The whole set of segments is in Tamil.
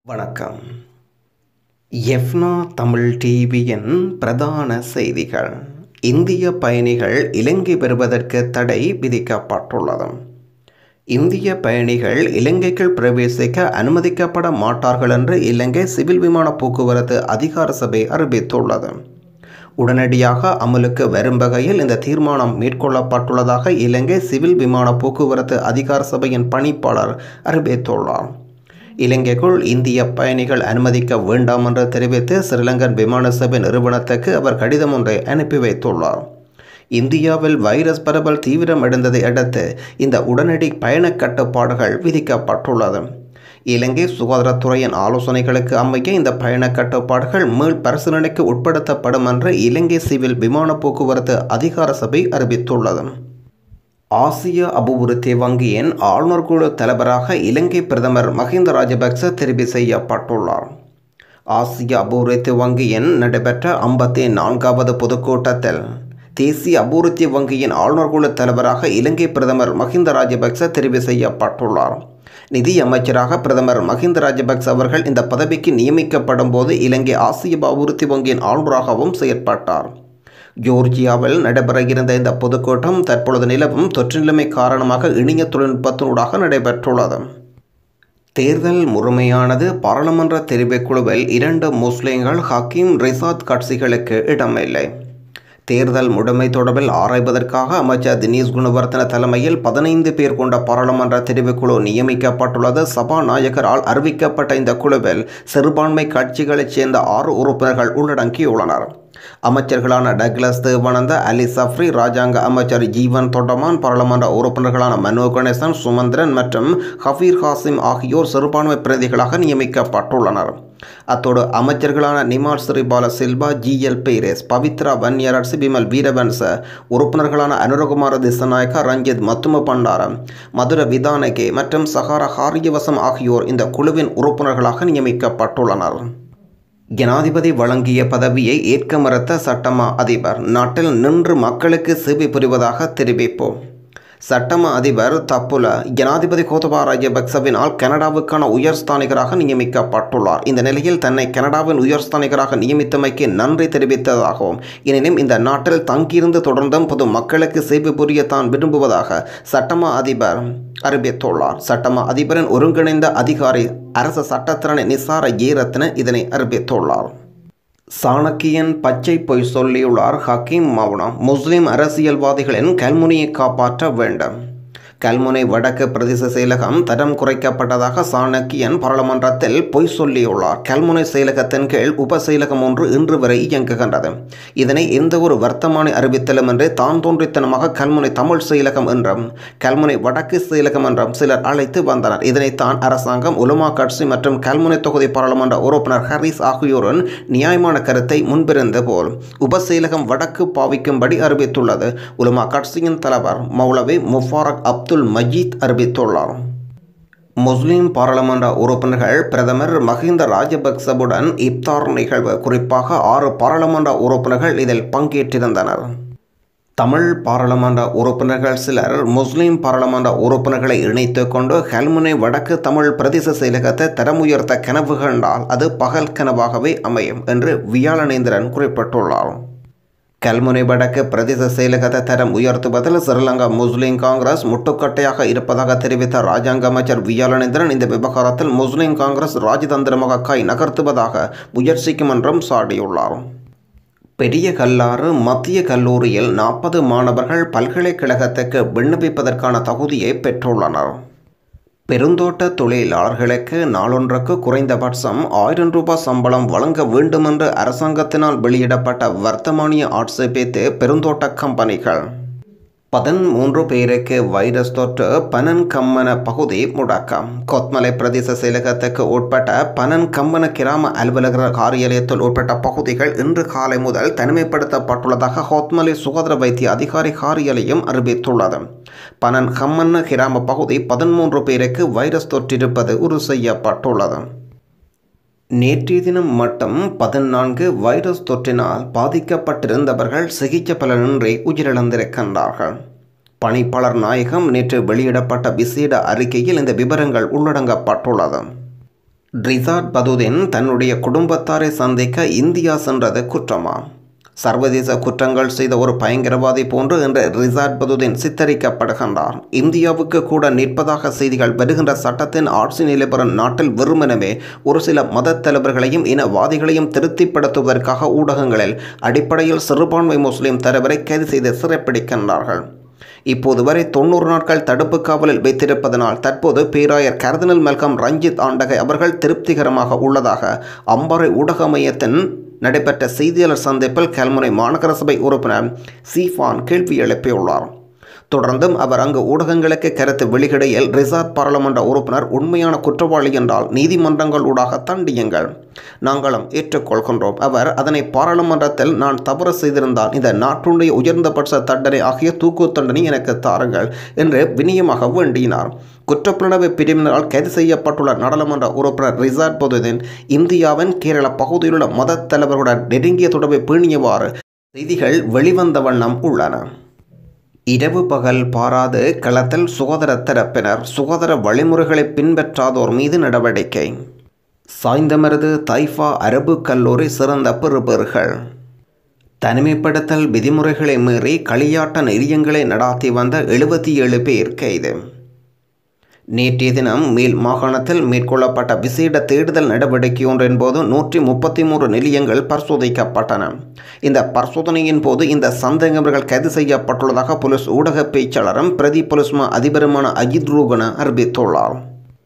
வணக்கம் எஃப்னா தமிழ் டிவியின் பிரதான செய்திகள் இந்திய பயணிகள் இலங்கை பெறுவதற்கு தடை விதிக்கப்பட்டுள்ளது இந்திய பயணிகள் இலங்கைக்குள் பிரவேசிக்க அனுமதிக்கப்பட மாட்டார்கள் என்று இலங்கை சிவில் விமான போக்குவரத்து அதிகார சபை அறிவித்துள்ளது உடனடியாக அமலுக்கு வரும் வகையில் இந்த தீர்மானம் மேற்கொள்ளப்பட்டுள்ளதாக இலங்கை சிவில் விமான போக்குவரத்து அதிகார சபையின் பணிப்பாளர் அறிவித்துள்ளார் இலங்கைக்குள் இந்திய பயணிகள் அனுமதிக்க வேண்டாம் என்று தெரிவித்து ஸ்ரீலங்கன் விமான சபை நிறுவனத்துக்கு அவர் கடிதம் ஒன்றை அனுப்பி வைத்துள்ளார் இந்தியாவில் வைரஸ் பரவல் தீவிரமடைந்ததை அடுத்து இந்த உடனடி பயண கட்டுப்பாடுகள் விதிக்கப்பட்டுள்ளது இலங்கை சுகாதாரத்துறையின் ஆலோசனைகளுக்கு அமைய இந்த பயண கட்டுப்பாடுகள் மீள் பரிசீலனைக்கு உட்படுத்தப்படும் என்று இலங்கை சிவில் விமான போக்குவரத்து அதிகார சபை அறிவித்துள்ளது ஆசிய அபிவிருத்தி வங்கியின் ஆளுநர் குழு தலைவராக இலங்கை பிரதமர் மஹிந்த ராஜபக்ச தெரிவு செய்யப்பட்டுள்ளார் ஆசிய அபிவிருத்தி வங்கியின் நடைபெற்ற ஐம்பத்தி நான்காவது பொதுக்கூட்டத்தில் தேசிய அபிவிருத்தி வங்கியின் ஆளுநர் குழு தலைவராக இலங்கை பிரதமர் மஹிந்த ராஜபக்ச தெரிவு செய்யப்பட்டுள்ளார் நிதி அமைச்சராக பிரதமர் மஹிந்த ராஜபக்ச அவர்கள் இந்த பதவிக்கு நியமிக்கப்படும் போது இலங்கை ஆசிய அபிவிருத்தி வங்கியின் ஆளுநராகவும் செயற்பட்டார் ஜோர்ஜியாவில் நடைபெற இருந்த இந்த பொதுக்கூட்டம் தற்பொழுது நிலவும் தொற்று நிலைமை காரணமாக இணைய தொழில்நுட்பத்தினூடாக நடைபெற்றுள்ளது தேர்தல் முழுமையானது பாராளுமன்ற தெரிவுக்குழுவில் இரண்டு முஸ்லிம்கள் ஹக்கீம் ரிசாத் கட்சிகளுக்கு இடமில்லை தேர்தல் முழுமை தொடர்பில் ஆராய்வதற்காக அமைச்சர் தினேஷ் குணவர்த்தன தலைமையில் பதினைந்து பேர் கொண்ட பாராளுமன்ற தெரிவுக்குழு நியமிக்கப்பட்டுள்ளது சபாநாயகரால் அறிவிக்கப்பட்ட இந்த குழுவில் சிறுபான்மை கட்சிகளைச் சேர்ந்த ஆறு உறுப்பினர்கள் உள்ளடங்கியுள்ளனர் அமைச்சர்களான டக்ளஸ் தேவானந்த அலி சஃப்ரி ராஜாங்க அமைச்சர் ஜீவன் தொண்டமான் பாராளுமன்ற உறுப்பினர்களான மனோ கணேசன் சுமந்திரன் மற்றும் ஹபீர் ஹாசிம் ஆகியோர் சிறுபான்மை பிரதிகளாக நியமிக்கப்பட்டுள்ளனர் அத்தோடு அமைச்சர்களான நிமால் ஸ்ரீபால சில்வா ஜி எல் பெய்ரேஸ் பவித்ரா வன்னியரசு பிமல் வீரவன்ச உறுப்பினர்களான அனுரகுமார திசநாயக்கா ரஞ்சித் மத்தும பண்டாரம் மதுர விதானகே மற்றும் சஹாரா ஹாரியவசம் ஆகியோர் இந்த குழுவின் உறுப்பினர்களாக நியமிக்கப்பட்டுள்ளனர் ஜனாதிபதி வழங்கிய பதவியை ஏற்க மறுத்த சட்டமா அதிபர் நாட்டில் நின்று மக்களுக்கு சேவை புரிவதாக தெரிவிப்போம் சட்டம அதிபர் தப்புல ஜனாதிபதி கோத்தபா ராஜபக்சவினால் கனடாவுக்கான உயர்ஸ்தானிகராக நியமிக்கப்பட்டுள்ளார் இந்த நிலையில் தன்னை கனடாவின் உயர்ஸ்தானிகராக நியமித்தமைக்கு நன்றி தெரிவித்ததாகவும் எனினும் இந்த நாட்டில் தங்கியிருந்து தொடர்ந்தும் பொது மக்களுக்கு சேவை புரிய தான் விரும்புவதாக சட்டம அதிபர் அறிவித்துள்ளார் சட்டம அதிபரின் ஒருங்கிணைந்த அதிகாரி அரச சட்டத்திறனை நிசார ஏரத்ன இதனை அறிவித்துள்ளார் சாணக்கியன் பச்சை பொய் சொல்லியுள்ளார் ஹக்கீம் மௌனம் முஸ்லிம் அரசியல்வாதிகளின் கல்முனையை காப்பாற்ற வேண்டும் கல்முனை வடக்கு பிரதேச செயலகம் தரம் குறைக்கப்பட்டதாக சாணக்கியன் பாராளுமன்றத்தில் பொய் சொல்லியுள்ளார் கல்முனை செயலகத்தின் கீழ் உப செயலகம் ஒன்று இன்று வரை இயங்குகின்றது இதனை எந்த ஒரு வர்த்தமானி அறிவித்தலும் என்று தான் தோன்றித்தனமாக கல்முனை தமிழ் செயலகம் என்றும் கல்முனை வடக்கு செயலகம் என்றும் சிலர் அழைத்து வந்தனர் இதனைத்தான் அரசாங்கம் உலுமா கட்சி மற்றும் கல்முனை தொகுதி பாராளுமன்ற உறுப்பினர் ஹரிஸ் ஆகியோரின் நியாயமான கருத்தை முன்பிருந்த போல் உப செயலகம் வடக்கு பாவிக்கும்படி அறிவித்துள்ளது உலுமா கட்சியின் தலைவர் மௌலவி முஃபாரக் அப்துல் அப்துல் மஜீத் அறிவித்துள்ளார் முஸ்லிம் பாராளுமன்ற உறுப்பினர்கள் பிரதமர் மஹிந்த ராஜபக்சவுடன் இப்தார் நிகழ்வு குறிப்பாக ஆறு பாராளுமன்ற உறுப்பினர்கள் இதில் பங்கேற்றிருந்தனர் தமிழ் பாராளுமன்ற உறுப்பினர்கள் சிலர் முஸ்லிம் பாராளுமன்ற உறுப்பினர்களை இணைத்து கொண்டு ஹெல்முனை வடக்கு தமிழ் பிரதேச செயலகத்தை தரம் உயர்த்த கனவு கண்டால் அது பகல் கனவாகவே அமையும் என்று வியாழனேந்திரன் குறிப்பிட்டுள்ளார் கல்முனை வடக்கு பிரதேச செயலகத்தை தரம் உயர்த்துவதில் ஸ்ரீலங்கா முஸ்லிம் காங்கிரஸ் முட்டுக்கட்டையாக இருப்பதாக தெரிவித்த ராஜாங்க அமைச்சர் வியாழனேந்திரன் இந்த விவகாரத்தில் முஸ்லிம் காங்கிரஸ் ராஜதந்திரமாக கை நகர்த்துவதாக முயற்சிக்கும் என்றும் சாடியுள்ளார் பெரிய கல்லாறு மத்திய கல்லூரியில் நாற்பது மாணவர்கள் பல்கலைக்கழகத்துக்கு விண்ணப்பிப்பதற்கான தகுதியை பெற்றுள்ளனர் பெருந்தோட்ட தொழிலாளர்களுக்கு நாளொன்றுக்கு குறைந்தபட்சம் ஆயிரம் ரூபாய் சம்பளம் வழங்க வேண்டுமென்று அரசாங்கத்தினால் வெளியிடப்பட்ட வர்த்தமானிய ஆட்சேபித்து பெருந்தோட்ட கம்பெனிகள் பதிமூன்று பேருக்கு வைரஸ் தொற்று பனன் கம்மன பகுதி முடக்கம் கொத்மலை பிரதேச செயலகத்துக்கு உட்பட்ட பனன் கம்மன கிராம அலுவலகர் காரியாலயத்தில் உட்பட்ட பகுதிகள் இன்று காலை முதல் தனிமைப்படுத்தப்பட்டுள்ளதாக ஹோத்மலை சுகாதார வைத்திய அதிகாரி காரியாலயம் அறிவித்துள்ளது பனன் கம்மன கிராம பகுதி பதிமூன்று பேருக்கு வைரஸ் தொற்றிருப்பது உறுதி செய்யப்பட்டுள்ளது நேற்றைய தினம் மட்டும் பதினான்கு வைரஸ் தொற்றினால் பாதிக்கப்பட்டிருந்தவர்கள் சிகிச்சை பலனின்றி உயிரிழந்திருக்கின்றார்கள் பணிப்பாளர் நாயகம் நேற்று வெளியிடப்பட்ட விசேட அறிக்கையில் இந்த விவரங்கள் உள்ளடங்கப்பட்டுள்ளது ரிசார்ட் பதுதீன் தன்னுடைய குடும்பத்தாரை சந்திக்க இந்தியா சென்றது குற்றமா சர்வதேச குற்றங்கள் செய்த ஒரு பயங்கரவாதி போன்று இன்று ரிசார்ட் பதுதீன் சித்தரிக்கப்படுகின்றார் இந்தியாவுக்கு கூட நிற்பதாக செய்திகள் வருகின்ற சட்டத்தின் ஆட்சி நிலை பெறும் நாட்டில் வெறுமனவே ஒரு சில மத தலைவர்களையும் இனவாதிகளையும் திருப்திப்படுத்துவதற்காக ஊடகங்களில் அடிப்படையில் சிறுபான்மை முஸ்லிம் தலைவரை கைது செய்து சிறைப்பிடிக்கின்றார்கள் இப்போது வரை தொண்ணூறு நாட்கள் தடுப்பு காவலில் வைத்திருப்பதனால் தற்போது பேராயர் கர்தினல் மெல்கம் ரஞ்சித் ஆண்டகை அவர்கள் திருப்திகரமாக உள்ளதாக அம்பாறை ஊடக மையத்தின் நடைபெற்ற செய்தியாளர் சந்திப்பில் கல்முனை மாநகர சபை உறுப்பினர் சீஃபான் கேள்வி எழுப்பியுள்ளார் தொடர்ந்தும் அவர் அங்கு ஊடகங்களுக்கு கருத்து வெளியிடையில் ரிசார்ட் பாராளுமன்ற உறுப்பினர் உண்மையான குற்றவாளி என்றால் நீதிமன்றங்கள் ஊடாக தண்டியுங்கள் நாங்களும் ஏற்றுக்கொள்கின்றோம் அவர் அதனை பாராளுமன்றத்தில் நான் தவறு செய்திருந்தால் இந்த நாட்டுடைய உயர்ந்தபட்ச தண்டனை ஆகிய தூக்கு தண்டனை எனக்கு தாருங்கள் என்று வினியமாக வேண்டினார் குற்றப்புலனவு பிரிவினரால் கைது செய்யப்பட்டுள்ள நாடாளுமன்ற உறுப்பினர் ரிசார்ட் பொதுதின் இந்தியாவின் கேரள பகுதியிலுள்ள மத தலைவர்களுடன் நெருங்கிய தொடர்பை பேணியவாறு செய்திகள் வெளிவந்த வண்ணம் உள்ளன இரவு பகல் பாராது களத்தில் சுகாதார தரப்பினர் சுகாதார வழிமுறைகளை பின்பற்றாதோர் மீது நடவடிக்கை சாய்ந்தமருது தைஃபா அரபு கல்லூரி சிறந்த பெறுபேறுகள் தனிமைப்படுத்தல் விதிமுறைகளை மீறி களியாட்ட நெறியங்களை நடாத்தி வந்த எழுபத்தி ஏழு பேர் கைது நேற்றைய தினம் மேல் மாகாணத்தில் மேற்கொள்ளப்பட்ட விசேட தேடுதல் நடவடிக்கை ஒன்றின் போது நூற்றி முப்பத்தி மூன்று நிலையங்கள் பரிசோதிக்கப்பட்டன இந்த பரிசோதனையின் போது இந்த சந்தேகவர்கள் கைது செய்யப்பட்டுள்ளதாக போலீஸ் ஊடக பேச்சாளரும் பிரதி போலீஸ் மா அதிபருமான அஜித் ரூகன அறிவித்துள்ளார்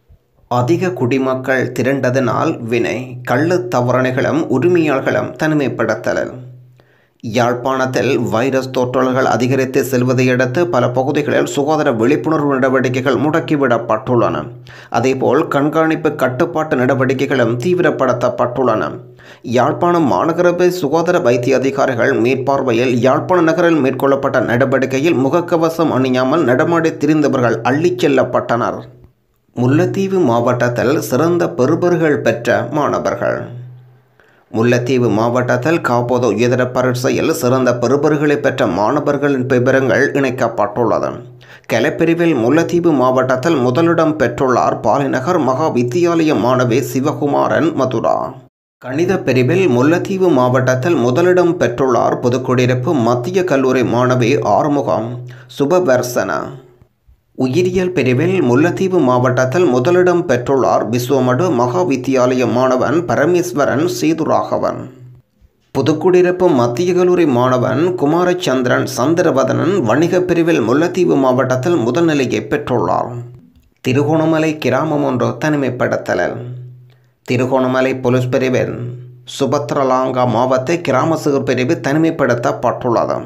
அதிக குடிமக்கள் திரண்டதனால் வினை கள்ளு தவறணைகளும் உரிமையாளர்களும் தனிமைப்படுத்தல் யாழ்ப்பாணத்தில் வைரஸ் தொற்றல்கள் அதிகரித்து செல்வதையடுத்து பல பகுதிகளில் சுகாதார விழிப்புணர்வு நடவடிக்கைகள் முடக்கிவிடப்பட்டுள்ளன அதேபோல் கண்காணிப்பு கட்டுப்பாட்டு நடவடிக்கைகளும் தீவிரப்படுத்தப்பட்டுள்ளன யாழ்ப்பாணம் மாநகரபை சுகாதார வைத்திய அதிகாரிகள் மேற்பார்வையில் யாழ்ப்பாண நகரில் மேற்கொள்ளப்பட்ட நடவடிக்கையில் முகக்கவசம் அணியாமல் நடமாடி திரிந்தவர்கள் அள்ளிச் செல்லப்பட்டனர் முல்லைத்தீவு மாவட்டத்தில் சிறந்த பெறுபர்கள் பெற்ற மாணவர்கள் முல்லைத்தீவு மாவட்டத்தில் காப்போது உயர்தர பரீட்சையில் சிறந்த பெறுபர்களை பெற்ற மாணவர்களின் விவரங்கள் இணைக்கப்பட்டுள்ளது கலைப்பிரிவில் முல்லைத்தீவு மாவட்டத்தில் முதலிடம் பெற்றுள்ளார் பாலிநகர் மகா வித்தியாலய மாணவி சிவகுமாரன் மதுரா கணித பிரிவில் முல்லைத்தீவு மாவட்டத்தில் முதலிடம் பெற்றுள்ளார் புதுக்குடியிருப்பு மத்திய கல்லூரி மாணவி ஆறுமுகம் சுபவர்சன உயிரியல் பிரிவில் முல்லைத்தீவு மாவட்டத்தில் முதலிடம் பெற்றுள்ளார் விஸ்வமடு மகா வித்தியாலய மாணவன் பரமேஸ்வரன் சீதுராகவன் புதுக்குடியிருப்பு மத்திய கல்லூரி மாணவன் குமாரச்சந்திரன் சந்திரவதனன் வணிக பிரிவில் முல்லைத்தீவு மாவட்டத்தில் முதல் நிலையை பெற்றுள்ளார் திருகோணமலை கிராமம் ஒன்று தனிமைப்படுத்தல் திருகோணமலை போலீஸ் பிரிவில் சுபத்ரலாங்கா மாவட்ட கிராம சிறு பிரிவு தனிமைப்படுத்தப்பட்டுள்ளது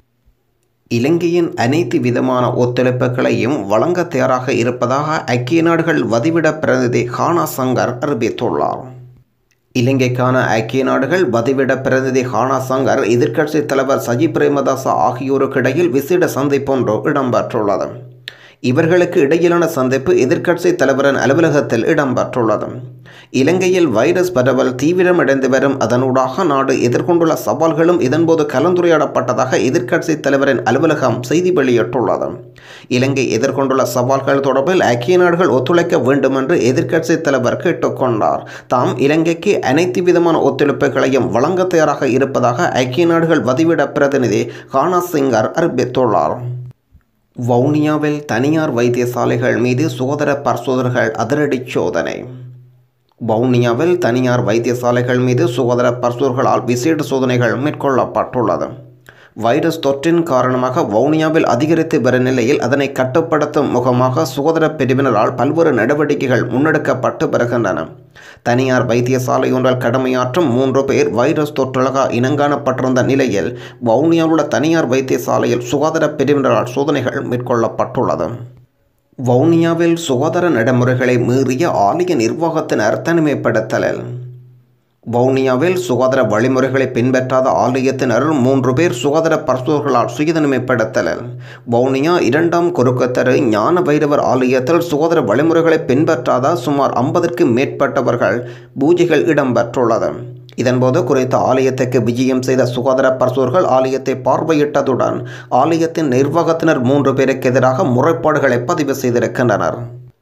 இலங்கையின் அனைத்து விதமான ஒத்துழைப்புகளையும் வழங்க தயாராக இருப்பதாக ஐக்கிய நாடுகள் வதிவிட பிரதிநிதி ஹானா சங்கர் அறிவித்துள்ளார் இலங்கைக்கான ஐக்கிய நாடுகள் வதிவிட பிரதிநிதி ஹானா சங்கர் எதிர்க்கட்சி தலைவர் சஜி பிரேமதாசா ஆகியோருக்கிடையில் விசேட சந்திப்பொன்று இடம்பெற்றுள்ளது இவர்களுக்கு இடையிலான சந்திப்பு எதிர்க்கட்சி தலைவரின் அலுவலகத்தில் இடம்பெற்றுள்ளது இலங்கையில் வைரஸ் பரவல் தீவிரமடைந்து வரும் அதனூடாக நாடு எதிர்கொண்டுள்ள சவால்களும் இதன்போது கலந்துரையாடப்பட்டதாக எதிர்க்கட்சி தலைவரின் அலுவலகம் செய்தி வெளியிட்டுள்ளது இலங்கை எதிர்கொண்டுள்ள சவால்கள் தொடர்பில் ஐக்கிய நாடுகள் ஒத்துழைக்க வேண்டும் என்று எதிர்க்கட்சி தலைவர் கேட்டுக்கொண்டார் தாம் இலங்கைக்கு அனைத்து விதமான ஒத்துழைப்புகளையும் வழங்க தயாராக இருப்பதாக ஐக்கிய நாடுகள் வதிவிட பிரதிநிதி ஹானா சிங்கர் அறிவித்துள்ளார் வவுனியாவில் தனியார் வைத்தியசாலைகள் மீது சுகாதார பரிசோதனைகள் அதிரடி சோதனை வவுனியாவில் தனியார் வைத்தியசாலைகள் மீது சுகாதார பரிசோதனைகளால் விசேட சோதனைகள் மேற்கொள்ளப்பட்டுள்ளது வைரஸ் தொற்றின் காரணமாக வவுனியாவில் அதிகரித்து வரும் நிலையில் அதனை கட்டுப்படுத்தும் முகமாக சுகாதார பிரிவினரால் பல்வேறு நடவடிக்கைகள் முன்னெடுக்கப்பட்டு வருகின்றன தனியார் வைத்தியசாலை ஒன்றில் கடமையாற்றும் மூன்று பேர் வைரஸ் தொற்றுலக இனங்காணப்பட்டிருந்த நிலையில் வவுனியாவில் உள்ள தனியார் வைத்தியசாலையில் சுகாதார பிரிவினரால் சோதனைகள் மேற்கொள்ளப்பட்டுள்ளது வவுனியாவில் சுகாதார நடைமுறைகளை மீறிய ஆலய நிர்வாகத்தினர் தனிமைப்படுத்தல் வவுனியாவில் சுகாதார வழிமுறைகளை பின்பற்றாத ஆலயத்தினர் மூன்று பேர் சுகாதார பரிசோதர்களால் சுயதனிமைப்படுத்தல் வவுனியா இரண்டாம் குறுக்கத்தரு ஞான வைரவர் ஆலயத்தில் சுகாதார வழிமுறைகளை பின்பற்றாத சுமார் ஐம்பதற்கு மேற்பட்டவர்கள் பூஜைகள் இடம்பெற்றுள்ளது இதன்போது குறித்த ஆலயத்துக்கு விஜயம் செய்த சுகாதார பரிசோர்கள் ஆலயத்தை பார்வையிட்டதுடன் ஆலயத்தின் நிர்வாகத்தினர் மூன்று பேருக்கு எதிராக முறைப்பாடுகளை பதிவு செய்திருக்கின்றனர்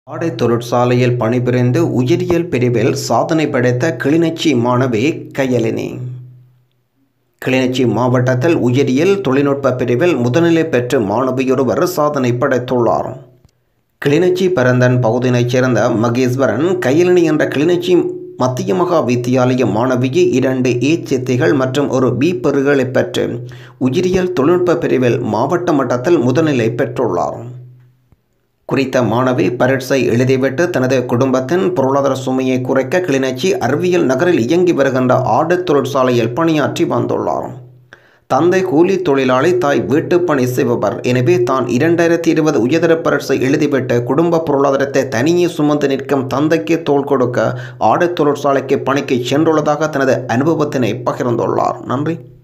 ஆடை தொழிற்சாலையில் பணிபுரிந்து உயிரியல் பிரிவில் சாதனை படைத்த கிளிநொச்சி மாணவி கையலினி கிளிநொச்சி மாவட்டத்தில் உயிரியல் தொழில்நுட்ப பிரிவில் முதுநிலை பெற்று மாணவியொருவர் சாதனை படைத்துள்ளார் கிளிநொச்சி பரந்தன் பகுதியினைச் சேர்ந்த மகேஸ்வரன் கையலினி என்ற கிளிநொச்சி மத்திய மகா வித்தியாலய மாணவியை இரண்டு ஏ சித்திகள் மற்றும் ஒரு பி பெறுகளை பெற்று உயிரியல் தொழில்நுட்ப பிரிவில் மாவட்ட மட்டத்தில் முதலிலை பெற்றுள்ளார் குறித்த மாணவி பரீட்சை எழுதிவிட்டு தனது குடும்பத்தின் பொருளாதார சுமையை குறைக்க கிளிநொச்சி அறிவியல் நகரில் இயங்கி வருகின்ற ஆடு தொழிற்சாலையில் பணியாற்றி வந்துள்ளார் தந்தை கூலி தொழிலாளி தாய் வீட்டுப் பணி செய்பவர் எனவே தான் இரண்டாயிரத்தி இருபது உயர்தர பரீட்சை எழுதிவிட்டு குடும்ப பொருளாதாரத்தை தனியே சுமந்து நிற்கும் தந்தைக்கு தோள் கொடுக்க ஆடை தொழிற்சாலைக்கு பணிக்கு சென்றுள்ளதாக தனது அனுபவத்தினை பகிர்ந்துள்ளார் நன்றி